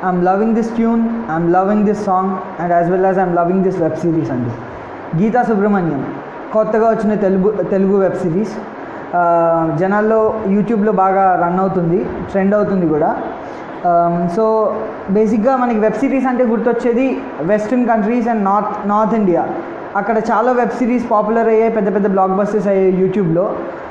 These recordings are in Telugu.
I'm loving this tune I'm loving this song and as well as I'm loving this web series అండి గీతా సుబ్రహ్మణ్యం కొత్తగా వచ్చిన తెలుగు తెలుగు వెబ్ సిరీస్ ఆ, జనాల్లో యూట్యూబ్లో బాగా రన్ అవుతుంది ట్రెండ్ అవుతుంది కూడా సో బేసిక్గా మనకి వెబ్ సిరీస్ అంటే గుర్తొచ్చేది western countries and north north India అక్కడ చాలా వెబ్ సిరీస్ పాపులర్ అయ్యాయి పెద్ద పెద్ద బ్లాక్ బస్టర్స్ అయ్యాయి యూట్యూబ్లో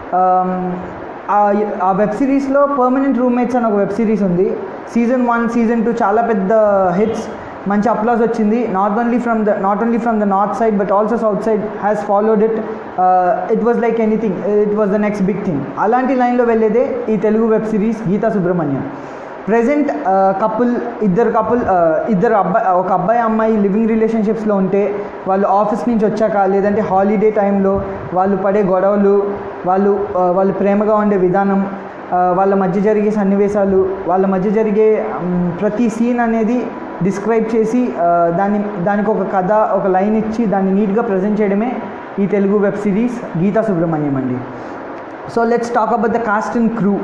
ఆ వెబ్ సిరీస్లో పర్మనెంట్ రూమ్మేట్స్ అని ఒక వెబ్ సిరీస్ ఉంది సీజన్ వన్ సీజన్ టూ చాలా పెద్ద హిట్స్ మంచి అప్లాస్ వచ్చింది not only from the not only from the north side but also south side has followed it it was like anything it was the next big thing అలాంటి లైన్లో వెళ్ళేదే ఈ Telugu web series Geetha Subrahmanyam present couple ఇద్దరు కపుల్ ఇద్దరు అబ్బాయి ఒక అబ్బాయి అమ్మాయి లివింగ్ రిలేషన్షిప్స్లో ఉంటే వాళ్ళు ఆఫీస్ నుంచి వచ్చాక లేదంటే హాలిడే టైంలో వాళ్ళు పడే గొడవలు వాళ్ళు ఆ, వాళ్ళు ప్రేమగా ఉండే విధానం ఆ, వాళ్ళ మధ్య జరిగే సన్నివేశాలు వాళ్ళ మధ్య జరిగే మ్, ప్రతి సీన్ అనేది డిస్క్రైబ్ చేసి ఆ, దాన్ని దానికి ఒక కథ ఒక లైన్ ఇచ్చి దాన్ని నీట్గా ప్రజెంట్ చేయడమే ఈ తెలుగు వెబ్ సిరీస్ గీతా సుబ్రహ్మణ్యం అండి so let's talk about the cast and crew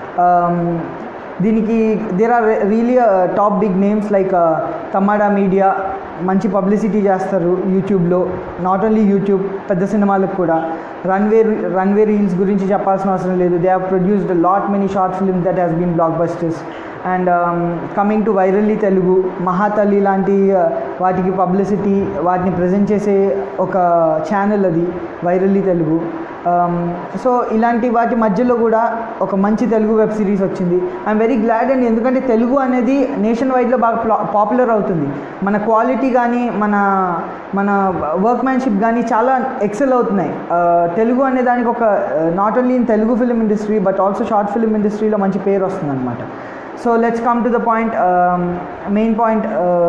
దీనికి there are really top big names like Tammada media మంచి పబ్లిసిటీ చేస్తారు యూట్యూబ్లో నాట్ ఓన్లీ యూట్యూబ్ పెద్ద సినిమాలకు కూడా రన్వే రన్వే రీల్స్ గురించి చెప్పాల్సిన అవసరం లేదు they have produced lot many short film that has been blockbusters and coming to virally Telugu Mahathalli లాంటి uh, వాటికి పబ్లిసిటీ వాటిని ప్రజెంట్ చేసే ఒక ఛానల్ అది వైరల్లీ తెలుగు సో ఇలాంటి వాటి మధ్యలో కూడా ఒక మంచి తెలుగు వెబ్ సిరీస్ వచ్చింది ఐఎమ్ వెరీ గ్లాడ్ అండ్ ఎందుకంటే తెలుగు అనేది నేషన్ వైడ్లో బాగా పాపులర్ అవుతుంది మన క్వాలిటీ కానీ మన మన వర్క్మ్యాన్షిప్ కానీ చాలా ఎక్సెల్ అవుతున్నాయి ఆ, తెలుగు అనే దానికి ఒక not only in Telugu film industry but also short film ఇండస్ట్రీలో మంచి పేరు వస్తుంది అనమాట so let's come to the point main point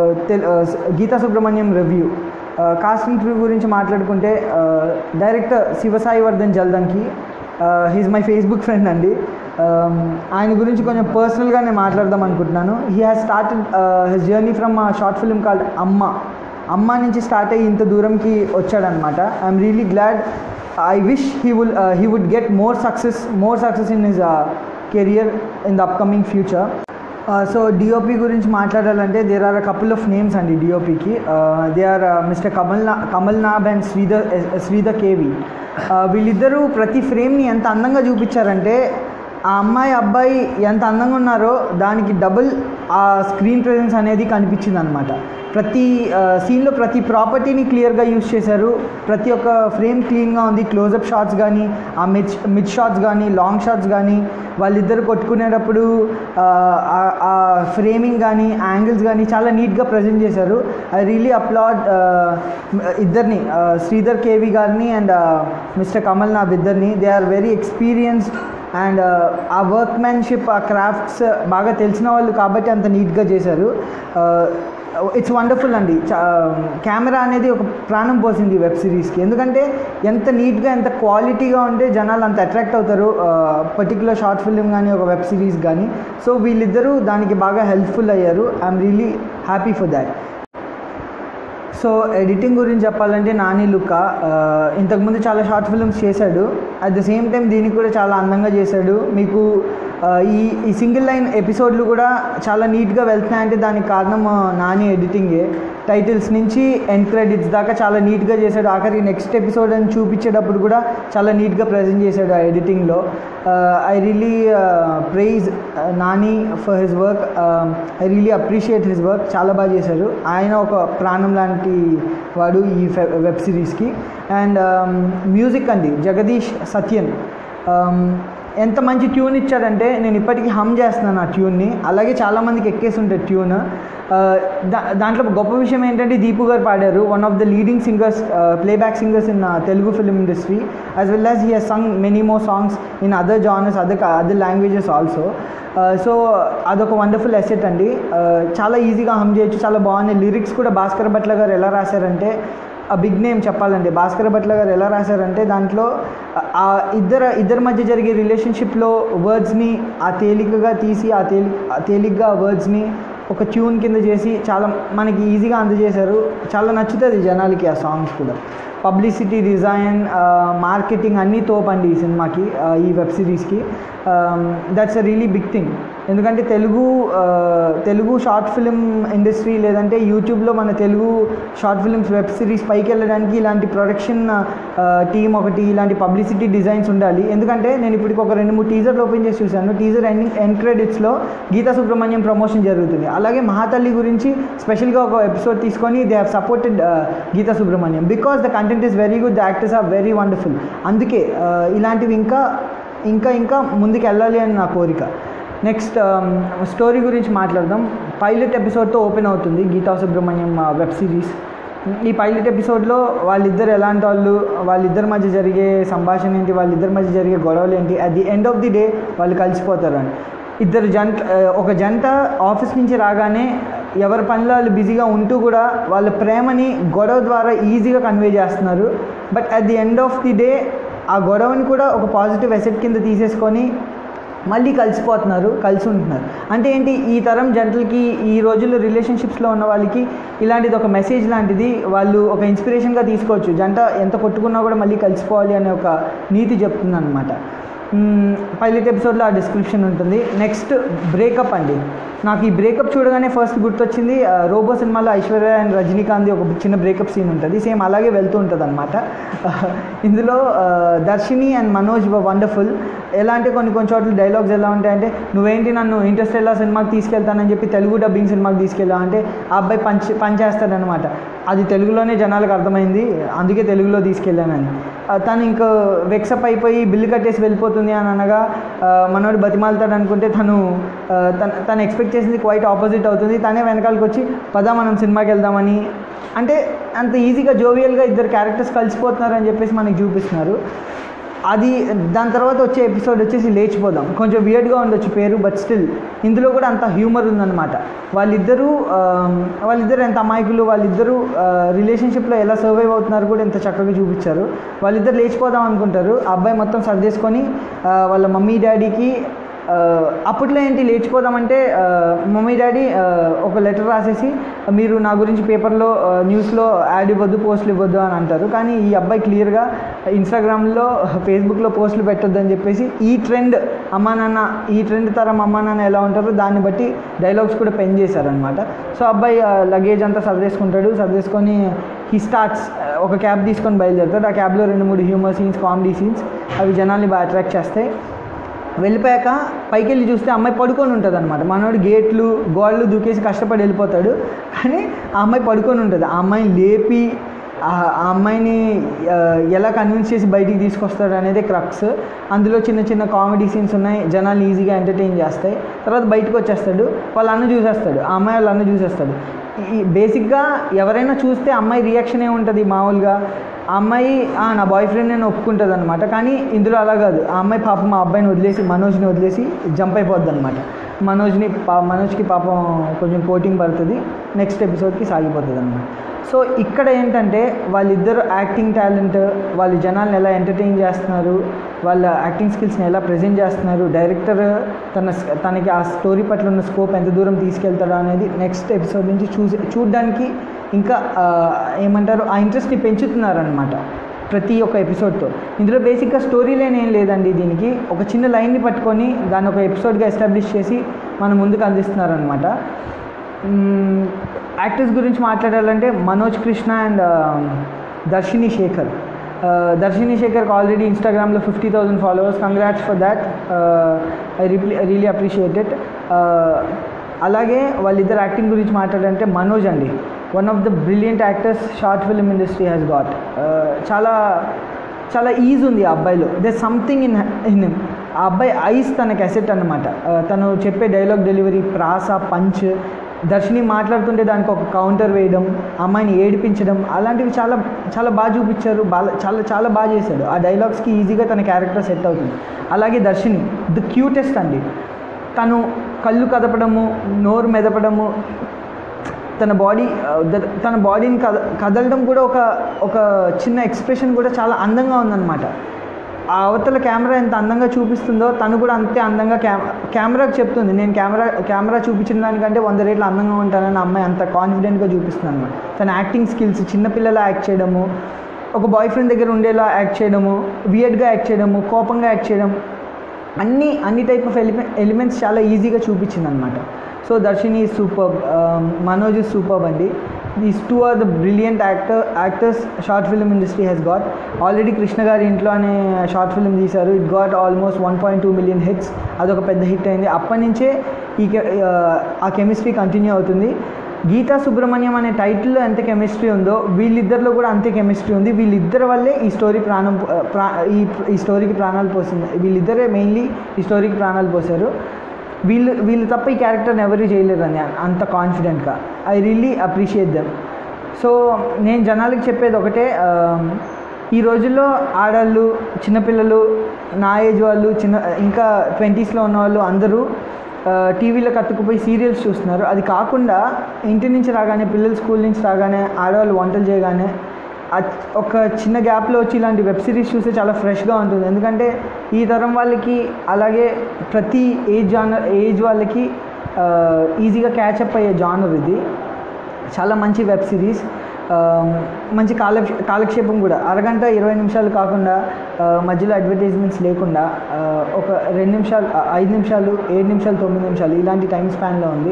Geetha Subrahmanyam review casting crew గురించి మాట్లాడుకుంటే director Sivasai Vardhan Jaldanki he's my Facebook friend అండి Um, ఆయన గురించి కొంచెం పర్సనల్గా నేను మాట్లాడదాం అనుకుంటున్నాను he has started his journey from short film called Amma Amma నుంచి స్టార్ట్ అయ్యి ఇంత దూరంకి వచ్చాడనమాట I'm really glad I wish he will he would get more success more success in his career in the upcoming future so DOP గురించి మాట్లాడాలంటే there are a couple of names అండి డిఓపికి దే ఆర్ మిస్టర్ కమల్ నా కమల్ నాబ్ అండ్ శ్రీధర్ శ్రీధర్ కేవి వీళ్ళిద్దరూ ప్రతి ఫ్రేమ్ని ఎంత అందంగా చూపించారంటే ఆ అమ్మాయి అబ్బాయి ఎంత అందంగా ఉన్నారో దానికి డబుల్ ఆ స్క్రీన్ ప్రెజెన్స్ అనేది కనిపించింది అనమాట ప్రతి సీన్లో ప్రతి ప్రాపర్టీని క్లియర్గా యూజ్ చేశారు ప్రతి ఒక్క ఫ్రేమ్ క్లీన్గా ఉంది క్లోజప్ షాట్స్ కానీ ఆ మిడ్ మిడ్ షాట్స్ కానీ లాంగ్ షాట్స్ కానీ వాళ్ళిద్దరు కొట్టుకునేటప్పుడు ఆ, ఆ- ఆ ఫ్రేమింగ్ కానీ యాంగిల్స్ కానీ చాలా నీట్గా ప్రజెంట్ చేశారు ఐ రియలీ అప్లాడ్ ఇద్దరిని ఆ, శ్రీధర్ కేవి గారిని అండ్ మిస్టర్ కమల్ నాబ్ ఇద్దరిని they are very experienced and ఆ వర్క్మెన్షిప్ ఆ క్రాఫ్ట్స్ బాగా తెలిసిన వాళ్ళు కాబట్టి అంత నీట్గా చేశారు ఇట్స్ వండర్ఫుల్ అండి కెమెరా అనేది ఒక ప్రాణం పోసింది ఈ వెబ్ సిరీస్కి ఎందుకంటే ఎంత నీట్గా ఎంత క్వాలిటీగా ఉంటే జనాలు అంత అట్రాక్ట్ అవుతారు పర్టికులర్ షార్ట్ ఫిల్మ్ కానీ ఒక వెబ్ సిరీస్ కానీ సో వీళ్ళిద్దరూ దానికి బాగా హెల్ప్ఫుల్ అయ్యారు I'm really happy for that so editing గురించి చెప్పాలంటే నాని లుక్క ఆ, ఇంతకుముందు చాలా షార్ట్ ఫిల్మ్స్ చేశాడు అట్ ద సేమ్ టైం దీనికి కూడా చాలా అందంగా చేశాడు మీకు ఆ, ఈ ఈ సింగిల్ లైన్ ఎపిసోడ్లు కూడా చాలా నీట్గా వెళ్తున్నాయంటే దానికి కారణం ఆ, నాని ఎడిటింగే టైటిల్స్ నుంచి ఎండ్ క్రెడిట్స్ దాకా చాలా నీట్గా చేశాడు ఆఖరికి నెక్స్ట్ ఎపిసోడ్ అని చూపించేటప్పుడు కూడా చాలా నీట్గా ప్రజెంట్ చేశాడు ఆ ఎడిటింగ్లో I really praise Nani for his work I really appreciate his work చాలా బాగా చేశారు ఆయన ఒక ప్రాణం లాంటి వాడు ఈ వెబ్ సిరీస్కి అండ్ మ్యూజిక్ అండి జగదీష్ సత్యన్ Um, ఎంత మంచి ట్యూన్ ఇచ్చాడంటే నేను ఇప్పటికీ హమ్ చేస్తున్నాను ఆ ట్యూన్ని అలాగే చాలామందికి ఎక్కేసి ఉంటుంది ట్యూన్ దా దాంట్లో గొప్ప విషయం ఏంటంటే దీపు గారు పాడారు one of the leading singers playback singers in Telugu film industry as well as he he's sung many more songs in other genres other other languages also so అదొక వండర్ఫుల్ ఎసెట్ అండి Uh, చాలా ఈజీగా హమ్ చేయొచ్చు చాలా బాగున్నాయి లిరిక్స్ కూడా భాస్కర్ భట్ల గారు ఎలా రాశారంటే ఆ బిగ్ నేమ్ చెప్పాలంటే భాస్కర్ భట్ల గారు ఎలా రాశారంటే దాంట్లో ఆ ఇద్దరు ఇద్దరి మధ్య జరిగే రిలేషన్షిప్లో వర్డ్స్ని ఆ తేలికగా తీసి ఆ తేలి ఆ తేలిగ్గా ఆ వర్డ్స్ని ఒక ట్యూన్ కింద చేసి చాలా మనకి ఈజీగా అందజేశారు చాలా నచ్చుతుంది జనాలకి ఆ సాంగ్స్ కూడా పబ్లిసిటీ డిజైన్ మార్కెటింగ్ అన్నీ తోపండి ఈ సినిమాకి ఆ, ఈ వెబ్ సిరీస్కి that's a really big thing ఎందుకంటే తెలుగు ఆ, తెలుగు షార్ట్ ఫిలిం ఇండస్ట్రీ లేదంటే యూట్యూబ్లో మన Telugu short films web series పైకి వెళ్ళడానికి ఇలాంటి ప్రొడక్షన్ టీం ఒకటి ఇలాంటి పబ్లిసిటీ డిజైన్స్ ఉండాలి ఎందుకంటే నేను ఇప్పటికి ఒక రెండు మూడు టీజర్లు ఓపెన్ చేసి చూశాను టీజర్ ఎండింగ్ ఎండ్ క్రెడిట్స్లో గీతా సుబ్రహ్మణ్యం ప్రమోషన్ జరుగుతుంది అలాగే మహాతల్లి గురించి స్పెషల్గా ఒక ఎపిసోడ్ తీసుకొని they have supported Geetha Subrahmanyam because the content is very good the actors are very wonderful అందుకే ఆ, ఇలాంటివి ఇంకా ఇంకా ఇంకా ముందుకు వెళ్ళాలి అని నా కోరిక నెక్స్ట్ స్టోరీ గురించి మాట్లాడదాం పైలట్ ఎపిసోడ్తో ఓపెన్ అవుతుంది గీతా సుబ్రహ్మణ్యం వెబ్ సిరీస్ ఈ పైలట్ ఎపిసోడ్లో వాళ్ళిద్దరు ఎలాంటి వాళ్ళు వాళ్ళిద్దరి మధ్య జరిగే సంభాషణ ఏంటి వాళ్ళిద్దరి మధ్య జరిగే గొడవలు ఏంటి at the end of the day వాళ్ళు కలిసిపోతారు అని ఇద్దరు జంట ఆ, ఒక జంట ఆఫీస్ నుంచి రాగానే ఎవరి పనిలో వాళ్ళు బిజీగా ఉంటూ కూడా వాళ్ళ ప్రేమని గొడవ ద్వారా ఈజీగా కన్వే చేస్తున్నారు but at the end of the day ఆ గొడవని కూడా ఒక పాజిటివ్ ఎసెట్ కింద తీసేసుకొని మళ్ళీ కలిసిపోతున్నారు కలిసి ఉంటున్నారు అంటే ఏంటి ఈ తరం జంటలకి ఈ రోజుల్లో రిలేషన్షిప్స్లో ఉన్న వాళ్ళకి ఇలాంటిది ఒక మెసేజ్ లాంటిది వాళ్ళు ఒక ఇన్స్పిరేషన్గా తీసుకోవచ్చు జంట ఎంత కొట్టుకున్నా కూడా మళ్ళీ కలిసిపోవాలి అనే ఒక నీతి చెప్తుంది అనమాట పైలట్ ఎపిసోడ్లో ఆ డిస్క్రిప్షన్ ఉంటుంది నెక్స్ట్ బ్రేకప్ అండి నాకు ఈ బ్రేకప్ చూడగానే ఫస్ట్ గుర్తొచ్చింది ఆ, రోబో సినిమాలో ఐశ్వర్య అండ్ రజనీకాంత్ ఒక చిన్న బ్రేకప్ సీన్ ఉంటుంది సేమ్ అలాగే వెళ్తూ ఉంటుంది అనమాట ఇందులో ఆ, దర్శిని అండ్ మనోజ్ వండర్ఫుల్ ఎలా అంటే కొన్ని కొన్ని చోట్ల డైలాగ్స్ ఎలా ఉంటాయంటే నువ్వేంటి నన్ను ఇంట్రెస్ట్ సినిమాకి తీసుకెళ్తానని చెప్పి తెలుగు డబ్బింగ్ సినిమాకి తీసుకెళ్ళావు అంటే ఆ అబ్బాయి పంచ్ పనిచేస్తాడనమాట అది తెలుగులోనే జనాలకు అర్థమైంది అందుకే తెలుగులో తీసుకెళ్ళానని ఆ, తను ఇంకా వెక్సప్ అయిపోయి బిల్లు కట్టేసి వెళ్ళిపోతుంది అని అనగా ఆ, మనోడు బతిమాలుతాడు అనుకుంటే తను ఆ, తన తను ఎక్స్పెక్ట్ చేసింది క్వైట్ ఆపోజిట్ అవుతుంది తనే వెనకాలకి వచ్చి పదా మనం సినిమాకి వెళ్దామని అంటే అంత ఈజీగా జోవియల్గా ఇద్దరు క్యారెక్టర్స్ కలిసిపోతున్నారు అని చెప్పేసి మనకి చూపిస్తున్నారు అది దాని తర్వాత వచ్చే ఎపిసోడ్ వచ్చేసి లేచిపోదాం కొంచెం వియర్డ్గా ఉండొచ్చు పేరు బట్ స్టిల్ ఇందులో కూడా అంత హ్యూమర్ ఉందన్నమాట వాళ్ళిద్దరూ ఆ, వాళ్ళిద్దరు ఎంత అమాయకులు వాళ్ళిద్దరూ రిలేషన్షిప్లో ఎలా సర్వైవ్ అవుతున్నారు కూడా ఎంత చక్కగా చూపించారు వాళ్ళిద్దరు లేచిపోదాం అనుకుంటారు ఆ అబ్బాయి మొత్తం సర్దేసుకొని ఆ, వాళ్ళ మమ్మీ డాడీకి ఆ, అప్పట్లో ఏంటి లేచిపోదామంటే ఆ, మమ్మీ డాడీ ఆ, ఒక లెటర్ రాసేసి మీరు నా గురించి పేపర్లో ఆ, న్యూస్లో యాడ్ ఇవ్వద్దు పోస్టులు ఇవ్వద్దు అని అంటారు కానీ ఈ అబ్బాయి క్లియర్గా ఇన్స్టాగ్రామ్లో ఫేస్బుక్లో పోస్టులు పెట్టొద్దు అని చెప్పేసి ఈ ట్రెండ్ అమ్మా నాన్న ఈ ట్రెండ్ తరం అమ్మా నాన్న ఎలా ఉంటారో దాన్ని బట్టి డైలాగ్స్ కూడా పెన్ చేశారనమాట సో అబ్బాయి లగేజ్ అంతా సర్దేసుకుంటాడు సర్దేసుకొని హీ స్టార్ట్స్ ఒక క్యాబ్ తీసుకొని బయలుదేరుతాడు ఆ క్యాబ్లో రెండు మూడు హ్యూమర్ సీన్స్ కామెడీ సీన్స్ అవి జనాల్ని బాగా అట్రాక్ట్ చేస్తాయి వెళ్ళిపోయాక పైకి వెళ్ళి చూస్తే అమ్మాయి పడుకొని ఉంటుంది అనమాట మనోడు గేట్లు గోడలు దూకేసి కష్టపడి వెళ్ళిపోతాడు కానీ ఆ అమ్మాయి పడుకొని ఉంటుంది ఆ అమ్మాయిని లేపి ఆ ఆ అమ్మాయిని ఆ, ఎలా కన్విన్స్ చేసి బయటికి తీసుకొస్తాడు అనేది క్రక్స్ అందులో చిన్న చిన్న కామెడీ సీన్స్ ఉన్నాయి జనాలు ఈజీగా ఎంటర్టైన్ చేస్తాయి తర్వాత బయటకు వచ్చేస్తాడు వాళ్ళ అన్న చూసేస్తాడు ఆ అమ్మాయి వాళ్ళ అన్న చూసేస్తాడు ఈ బేసిక్గా ఎవరైనా చూస్తే అమ్మాయి రియాక్షన్ ఏముంటుంది మామూలుగా ఆ అమ్మాయి "ఆ, నా బాయ్ ఫ్రెండ్ నేను ఒప్పుకుంటుంది అనమాట కానీ ఇందులో అలా కాదు ఆ అమ్మాయి పాపం మా అబ్బాయిని వదిలేసి మనోజ్ని వదిలేసి జంప్ అయిపోద్ది అనమాట మనోజ్ని పా మనోజ్కి పాపం కొంచెం కోటింగ్ పడుతుంది నెక్స్ట్ ఎపిసోడ్కి సాగిపోతుంది అనమాట సో ఇక్కడ ఏంటంటే వాళ్ళిద్దరు యాక్టింగ్ టాలెంట్ వాళ్ళు జనాల్ని ఎలా ఎంటర్టైన్ చేస్తున్నారు వాళ్ళ యాక్టింగ్ స్కిల్స్ని ఎలా ప్రజెంట్ చేస్తున్నారు డైరెక్టర్ తన తనకి ఆ స్టోరీ పట్ల ఉన్న స్కోప్ ఎంత దూరం తీసుకెళ్తాడో అనేది నెక్స్ట్ ఎపిసోడ్ నుంచి చూసి చూడడానికి ఇంకా ఆ, ఏమంటారు ఆ ఇంట్రెస్ట్ని పెంచుతున్నారనమాట ప్రతి ఒక్క ఎపిసోడ్తో ఇందులో బేసిక్గా స్టోరీ లైన్ ఏం లేదండి దీనికి ఒక చిన్న లైన్ని పట్టుకొని దాన్ని ఒక ఎపిసోడ్గా ఎస్టాబ్లిష్ చేసి మన ముందుకు అందిస్తున్నారనమాట యాక్టర్స్ గురించి మాట్లాడాలంటే మనోజ్ కృష్ణ అండ్ దర్శిని శేఖర్ దర్శిని శేఖర్కి ఆల్రెడీ ఇన్స్టాగ్రామ్లో fifty thousand followers congrats for that I really appreciate it అలాగే వాళ్ళిద్దరు యాక్టింగ్ గురించి మాట్లాడాలంటే మనోజ్ అండి one of the brilliant actors short film industry has got చాలా చాలా ఈజ్ ఉంది ఆ అబ్బాయిలో they something in in him ఆ అబ్బాయి ఐస్ తనకి అసెట్ అనమాట తను చెప్పే డైలాగ్ డెలివరీ ప్రాస పంచ్ దర్శిని మాట్లాడుతుంటే దానికి ఒక కౌంటర్ వేయడం అమ్మాయిని ఏడిపించడం అలాంటివి చాలా చాలా బాగా చూపించారు బాగా చాలా చాలా బాగా చేశాడు ఆ డైలాగ్స్కి ఈజీగా తన క్యారెక్టర్ సెట్ అవుతుంది అలాగే దర్శిని ద క్యూటెస్ట్ అండి తను కళ్ళు కదపడము నోరు మెదపడము తన బాడీ తన బాడీని కద కదలడం కూడా ఒక ఒక చిన్న ఎక్స్ప్రెషన్ కూడా చాలా అందంగా ఉందన్నమాట ఆ అవతల కెమెరా ఎంత అందంగా చూపిస్తుందో తను కూడా అంతే అందంగా క్యా కెమెరాకి చెప్తుంది నేను కెమెరా కెమెరా చూపించిన దానికంటే వంద రేట్లు అందంగా ఉంటానని అమ్మాయి అంత కాన్ఫిడెంట్గా చూపిస్తుంది అనమాట తన యాక్టింగ్ స్కిల్స్ చిన్నపిల్లలా యాక్ట్ చేయడము ఒక బాయ్ ఫ్రెండ్ దగ్గర ఉండేలా యాక్ట్ చేయడము వియర్డ్గా యాక్ట్ చేయడము కోపంగా యాక్ట్ చేయడం అన్ని అన్ని టైప్ ఆఫ్ ఎలిమె ఎలిమెంట్స్ చాలా ఈజీగా చూపించింది అనమాట so Darshini super Manoj super అండి these two are the brilliant actor actors short film industry he's got already Krishna గారి ఇంట్లో అనే షార్ట్ ఫిల్మ్ తీశారు it got almost one point two million hits అదొక పెద్ద హిట్ అయింది అప్పటి నుంచే ఈ కె- ఆ కెమిస్ట్రీ కంటిన్యూ అవుతుంది గీతా సుబ్రహ్మణ్యం అనే టైటిల్లో ఎంత కెమిస్ట్రీ ఉందో వీళ్ళిద్దరిలో కూడా అంతే కెమిస్ట్రీ ఉంది వీళ్ళిద్దరి వల్లే ఈ స్టోరీ ప్రాణం పో- ప్రా ఈ ఈ స్టోరీకి ప్రాణాలు పోసింది వీళ్ళిద్దరే మెయిన్లీ ఈ స్టోరీకి ప్రాణాలు పోసారు వీళ్ళు వీళ్ళు తప్ప ఈ క్యారెక్టర్ని ఎవరు చేయలేరని అంత కాన్ఫిడెంట్గా I really appreciate them so నేను జనాలకి చెప్పేది ఒకటే ఆ, ఈ రోజుల్లో ఆడవాళ్ళు చిన్నపిల్లలు నా ఏజ్ వాళ్ళు చిన్న ఇంకా ట్వంటీస్లో ఉన్న వాళ్ళు అందరూ టీవీలో కట్టుకుపోయి సీరియల్స్ చూస్తున్నారు అది కాకుండా ఇంటి నుంచి రాగానే పిల్లలు స్కూల్ నుంచి రాగానే ఆడవాళ్ళు వంటలు చేయగానే అ- ఒక చిన్న గ్యాప్లో వచ్చి ఇలాంటి వెబ్ సిరీస్ చూస్తే చాలా ఫ్రెష్గా ఉంటుంది ఎందుకంటే ఈ తరం వాళ్ళకి అలాగే ప్రతి ఏజ్ జానర్ ఏజ్ వాళ్ళకి ఈజీగా క్యాచప్ అయ్యే జానర్ ఇది చాలా మంచి వెబ్ సిరీస్ ఆ, మంచి కాల కాలక్షేపం కూడా అరగంట ఇరవై నిమిషాలు కాకుండా ఆ, మధ్యలో అడ్వర్టైజ్మెంట్స్ లేకుండా ఆ, ఒక రెండు నిమిషాలు ఆ, ఐదు నిమిషాలు ఏడు నిమిషాలు తొమ్మిది నిమిషాలు ఇలాంటి టైం స్పాన్లో ఉంది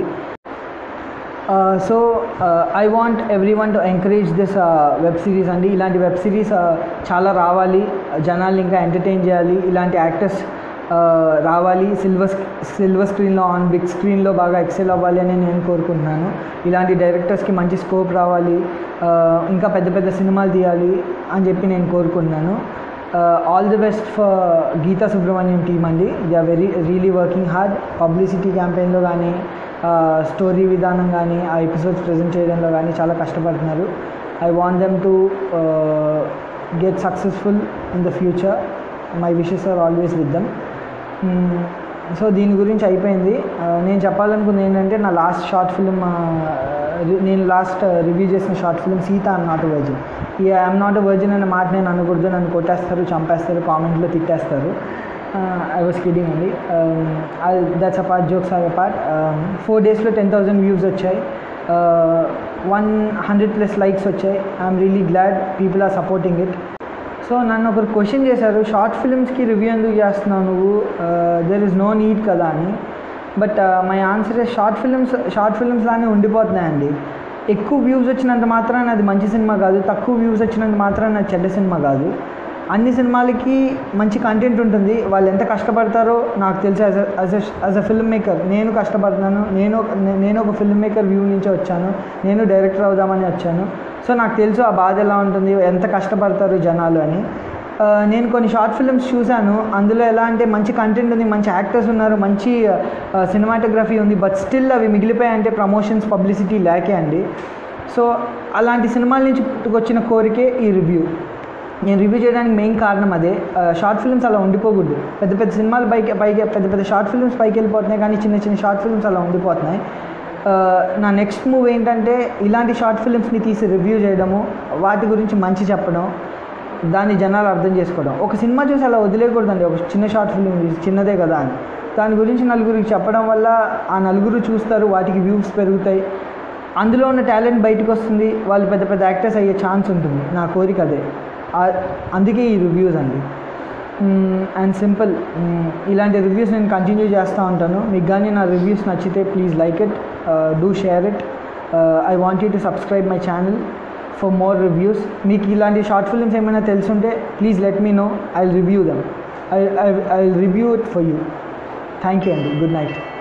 so I want everyone to encourage this web series అండి ఇలాంటి వెబ్ సిరీస్ చాలా రావాలి జనాల్ని ఇంకా ఎంటర్టైన్ చేయాలి ఇలాంటి యాక్టర్స్ రావాలి సిల్వర్ సిల్వర్ స్క్రీన్లో ఆన్ బిగ్ స్క్రీన్లో బాగా ఎక్సెల్ అవ్వాలి అని నేను కోరుకుంటున్నాను ఇలాంటి డైరెక్టర్స్కి మంచి స్కోప్ రావాలి uh, ఇంకా పెద్ద పెద్ద సినిమాలు తీయాలి అని చెప్పి నేను కోరుకుంటున్నాను all the best for Geetha Subrahmanyam team అండి they are very really working hard publicity క్యాంపెయిన్లో కానీ స్టోరీ విధానం కానీ ఆ ఎపిసోడ్స్ ప్రజెంట్ చేయడంలో కానీ చాలా కష్టపడుతున్నారు I want them to get successful in the future my wishes are always with them so దీని గురించి అయిపోయింది Uh, నేను చెప్పాలనుకుంది ఏంటంటే నా లాస్ట్ షార్ట్ ఫిల్మ్ నేను లాస్ట్ రివ్యూ చేసిన short film Seetha I'm not virgin ఈ ఐఎమ్ నాట్ వర్జిన్ అనే మాట నేను అనకూడదు నన్ను కొట్టేస్తారు చంపేస్తారు కామెంట్లో తిట్టేస్తారు ఐ వాస్ కిడింగ్ అండి that's a part jokes are a part four డేస్లో టెన్ థౌజండ్ వ్యూస్ వచ్చాయి వన్ హండ్రెడ్ ప్లస్ లైక్స్ వచ్చాయి I'm really glad people are supporting it so నన్ను ఒకరు క్వశ్చన్ చేశారు షార్ట్ ఫిల్మ్స్కి రివ్యూ ఎందుకు చేస్తున్నావు నువ్వు దెర్ ఇస్ నో నీడ్ కదా అని but my answer short films short films లానే ఉండిపోతున్నాయండి ఎక్కువ వ్యూస్ వచ్చినంత మాత్రాన అది మంచి సినిమా కాదు తక్కువ వ్యూస్ వచ్చినంత మాత్రాన అది చెడ్డ సినిమా కాదు అన్ని సినిమాలకి మంచి కంటెంట్ ఉంటుంది వాళ్ళు ఎంత కష్టపడతారో నాకు తెలిసి as as as a filmmaker నేను కష్టపడుతున్నాను నేను నే- నేను ఒక ఫిల్మ్ మేకర్ వ్యూ నుంచి వచ్చాను నేను డైరెక్టర్ అవుదామని వచ్చాను సో నాకు తెలుసు ఆ బాధ ఎలా ఉంటుంది ఎంత కష్టపడతారు జనాలు అని ఆ, నేను కొన్ని షార్ట్ ఫిల్మ్స్ చూశాను అందులో ఎలా అంటే మంచి కంటెంట్ ఉంది మంచి యాక్టర్స్ ఉన్నారు మంచి సినిమాటోగ్రఫీ ఉంది బట్ స్టిల్ అవి మిగిలిపోయాయంటే ప్రమోషన్స్ పబ్లిసిటీ లేకే అండి సో అలాంటి సినిమాల నుంచి పుట్టుకొచ్చిన కోరికే ఈ రివ్యూ నేను రివ్యూ చేయడానికి మెయిన్ కారణం అదే షార్ట్ ఫిల్మ్స్ అలా ఉండిపోకూడదు పెద్ద పెద్ద సినిమాలు పైకి పైకి పెద్ద పెద్ద షార్ట్ ఫిల్మ్స్ పైకి వెళ్ళిపోతున్నాయి కానీ చిన్న చిన్న షార్ట్ ఫిల్మ్స్ అలా ఉండిపోతున్నాయి ఆ, నా నెక్స్ట్ మూవ్ ఏంటంటే ఇలాంటి షార్ట్ ఫిల్మ్స్ని తీసి రివ్యూ చేయడము వాటి గురించి మంచి చెప్పడం దాన్ని జనాలు అర్థం చేసుకోవడం ఒక సినిమా చూసి అలా వదిలేయకూడదండి ఒక చిన్న షార్ట్ ఫిల్మ్ ఇది చిన్నదే కదా అని దాని గురించి నలుగురికి చెప్పడం వల్ల ఆ నలుగురు చూస్తారు వాటికి వ్యూస్ పెరుగుతాయి అందులో ఉన్న టాలెంట్ బయటకు వస్తుంది వాళ్ళు పెద్ద పెద్ద యాక్టర్స్ అయ్యే ఛాన్స్ ఉంటుంది నా కోరిక అదే ఆ- అందుకే ఈ రివ్యూస్ అండి అండ్ సింపుల్ ఇలాంటి రివ్యూస్ నేను కంటిన్యూ చేస్తూ ఉంటాను మీకు కానీ నా రివ్యూస్ నచ్చితే please like it do share it I want you to subscribe my channel for more reviews మీకు ఇలాంటి షార్ట్ ఫిల్మ్స్ ఏమైనా తెలుసుంటే please let me know I review them I I I review it for you thank you అండి గుడ్ నైట్